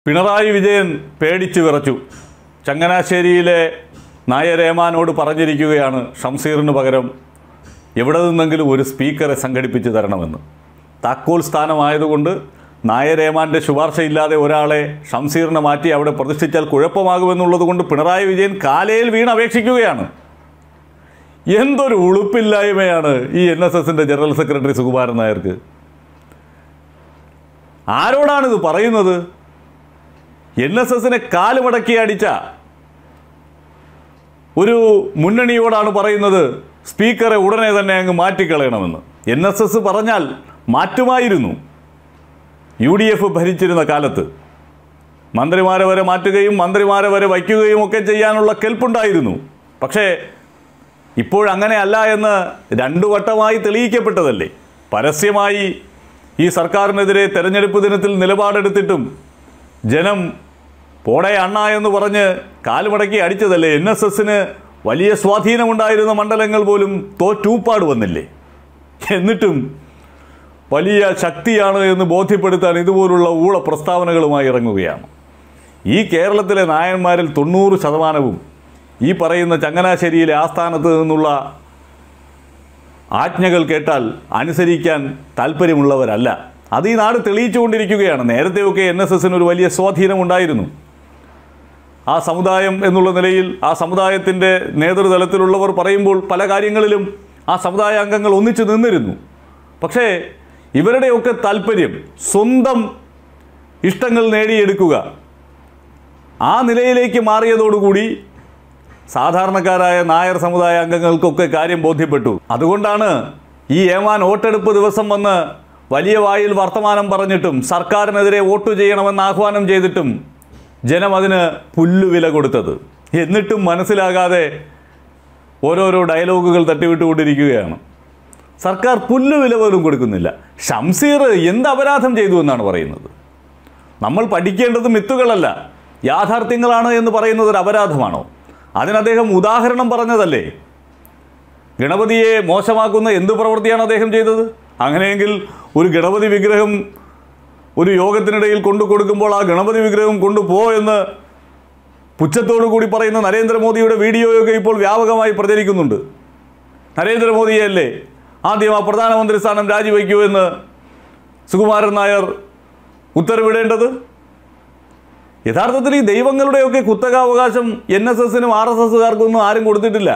പിണറായി വിജയൻ പേടിച്ചു വിറച്ചു ചങ്ങനാശ്ശേരിയിലെ നായരേമാനോട് പറഞ്ഞിരിക്കുകയാണ് ഷംസീറിന് പകരം എവിടെ നിന്നെങ്കിലും ഒരു സ്പീക്കറെ സംഘടിപ്പിച്ച് തരണമെന്ന് താക്കോൽ സ്ഥാനമായതുകൊണ്ട് നായരേമാൻ്റെ ശുപാർശയില്ലാതെ ഒരാളെ ഷംസീറിനെ മാറ്റി അവിടെ പ്രതിഷ്ഠിച്ചാൽ കുഴപ്പമാകുമെന്നുള്ളത് കൊണ്ട് പിണറായി വിജയൻ കാലയിൽ വീണ് അപേക്ഷിക്കുകയാണ് എന്തൊരു ഉളുപ്പില്ലായ്മയാണ് ഈ എൻ എസ് എസിൻ്റെ ജനറൽ സെക്രട്ടറി സുകുമാരൻ നായർക്ക് ആരോടാണിത് പറയുന്നത് എൻ എസ് എസിനെ കാലുമടക്കി അടിച്ച ഒരു മുന്നണിയോടാണ് പറയുന്നത് സ്പീക്കറെ ഉടനെ തന്നെ അങ്ങ് മാറ്റിക്കളയണമെന്ന് എൻ എസ് എസ് പറഞ്ഞാൽ മാറ്റുമായിരുന്നു യു ഡി എഫ് ഭരിച്ചിരുന്ന കാലത്ത് മന്ത്രിമാരെ വരെ മാറ്റുകയും മന്ത്രിമാരെ വരെ വയ്ക്കുകയും ഒക്കെ ചെയ്യാനുള്ള കെൽപ്പുണ്ടായിരുന്നു പക്ഷേ ഇപ്പോഴങ്ങനെ അല്ല എന്ന് രണ്ടു വട്ടമായി തെളിയിക്കപ്പെട്ടതല്ലേ പരസ്യമായി ഈ സർക്കാരിനെതിരെ തെരഞ്ഞെടുപ്പ് ദിനത്തിൽ നിലപാടെടുത്തിട്ടും ജനം പോടെ അണ്ണ എന്ന് പറഞ്ഞ് കാലുമടക്കി അടിച്ചതല്ലേ എൻ എസ് എസിന് വലിയ സ്വാധീനമുണ്ടായിരുന്ന മണ്ഡലങ്ങൾ പോലും തോറ്റൂപ്പാട് വന്നില്ലേ എന്നിട്ടും വലിയ ശക്തിയാണ് എന്ന് ബോധ്യപ്പെടുത്താൻ ഇതുപോലുള്ള ഊള പ്രസ്താവനകളുമായി ഇറങ്ങുകയാണ് ഈ കേരളത്തിലെ നായന്മാരിൽ തൊണ്ണൂറ് ശതമാനവും ഈ പറയുന്ന ചങ്ങനാശ്ശേരിയിലെ ആസ്ഥാനത്ത് നിന്നുള്ള ആജ്ഞകൾ കേട്ടാൽ അനുസരിക്കാൻ താല്പര്യമുള്ളവരല്ല അത് ഈ നാട് തെളിയിച്ചുകൊണ്ടിരിക്കുകയാണ് നേരത്തെയൊക്കെ എൻ എസ് എസിന് ഒരു വലിയ സ്വാധീനമുണ്ടായിരുന്നു ആ സമുദായം എന്നുള്ള നിലയിൽ ആ സമുദായത്തിൻ്റെ നേതൃതലത്തിലുള്ളവർ പറയുമ്പോൾ പല കാര്യങ്ങളിലും ആ സമുദായ അംഗങ്ങൾ ഒന്നിച്ചു നിന്നിരുന്നു പക്ഷേ ഇവരുടെയൊക്കെ താല്പര്യം സ്വന്തം ഇഷ്ടങ്ങൾ നേടിയെടുക്കുക ആ നിലയിലേക്ക് മാറിയതോടുകൂടി സാധാരണക്കാരായ നായർ സമുദായ അംഗങ്ങൾക്കൊക്കെ കാര്യം ബോധ്യപ്പെട്ടു അതുകൊണ്ടാണ് ഈ ഏമാൻ വോട്ടെടുപ്പ് ദിവസം വന്ന് വലിയ വായിൽ വർത്തമാനം പറഞ്ഞിട്ടും സർക്കാരിനെതിരെ വോട്ട് ചെയ്യണമെന്ന് ആഹ്വാനം ചെയ്തിട്ടും ജനം അതിന് പുല്ലുവില കൊടുത്തത് എന്നിട്ടും മനസ്സിലാകാതെ ഓരോരോ ഡയലോഗുകൾ തട്ടിവിട്ടുകൊണ്ടിരിക്കുകയാണ് സർക്കാർ പുല്ലുവില പോലും കൊടുക്കുന്നില്ല ഷംസീർ എന്ത് അപരാധം ചെയ്തു എന്നാണ് പറയുന്നത് നമ്മൾ പഠിക്കേണ്ടത് മിത്തുകളല്ല യാഥാർത്ഥ്യങ്ങളാണ് എന്ന് പറയുന്നത് ഒരു അപരാധമാണോ അതിന് അദ്ദേഹം ഉദാഹരണം പറഞ്ഞതല്ലേ ഗണപതിയെ മോശമാക്കുന്ന എന്ത് പ്രവൃത്തിയാണ് അദ്ദേഹം ചെയ്തത് അങ്ങനെയെങ്കിൽ ഒരു ഗണപതി വിഗ്രഹം ഒരു യോഗത്തിനിടയിൽ കൊണ്ടു കൊടുക്കുമ്പോൾ ആ ഗണപതി വിഗ്രഹം കൊണ്ടുപോ എന്ന് പുച്ഛത്തോടു കൂടി പറയുന്ന നരേന്ദ്രമോദിയുടെ വീഡിയോയൊക്കെ ഇപ്പോൾ വ്യാപകമായി പ്രചരിക്കുന്നുണ്ട് നരേന്ദ്രമോദിയല്ലേ ആദ്യം ആ പ്രധാനമന്ത്രി സ്ഥാനം രാജിവെക്കൂ എന്ന് സുകുമാരൻ നായർ ഉത്തരവിടേണ്ടത് യഥാർത്ഥത്തിൽ ഈ ദൈവങ്ങളുടെയൊക്കെ കുത്തകാവകാശം എൻ എസ് എസിനും ആർ എസ് എസുകാർക്കൊന്നും ആരും കൊടുത്തിട്ടില്ല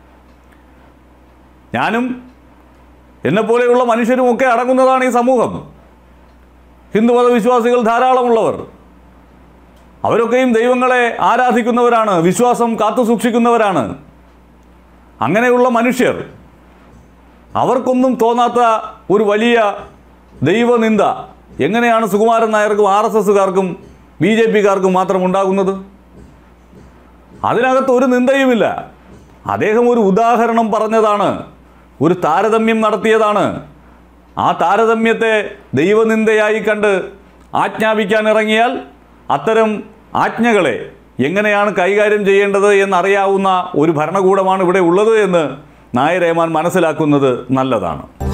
ഞാനും എന്നെപ്പോലെയുള്ള മനുഷ്യരുമൊക്കെ അടങ്ങുന്നതാണ് ഈ സമൂഹം ഹിന്ദുമത വിശ്വാസികൾ ധാരാളമുള്ളവർ അവരൊക്കെയും ദൈവങ്ങളെ ആരാധിക്കുന്നവരാണ് വിശ്വാസം കാത്തു സൂക്ഷിക്കുന്നവരാണ് അങ്ങനെയുള്ള മനുഷ്യർ അവർക്കൊന്നും തോന്നാത്ത ഒരു വലിയ ദൈവനിന്ദ എങ്ങനെയാണ് സുകുമാരൻ നായർക്കും ആർ എസ് എസുകാർക്കും ബി ജെ പിക്കാർക്കും മാത്രം ഉണ്ടാകുന്നത് അതിനകത്ത് ഒരു നിന്ദയുമില്ല അദ്ദേഹം ഒരു ഉദാഹരണം പറഞ്ഞതാണ് ഒരു താരതമ്യം നടത്തിയതാണ് ആ താരതമ്യത്തെ ദൈവനിന്ദയായി കണ്ട് ആജ്ഞാപിക്കാൻ ഇറങ്ങിയാൽ അത്തരം ആജ്ഞകളെ എങ്ങനെയാണ് കൈകാര്യം ചെയ്യേണ്ടത് എന്നറിയാവുന്ന ഒരു ഭരണകൂടമാണ് ഇവിടെ ഉള്ളത് എന്ന് നായരേമാൻ മനസ്സിലാക്കുന്നത് നല്ലതാണ്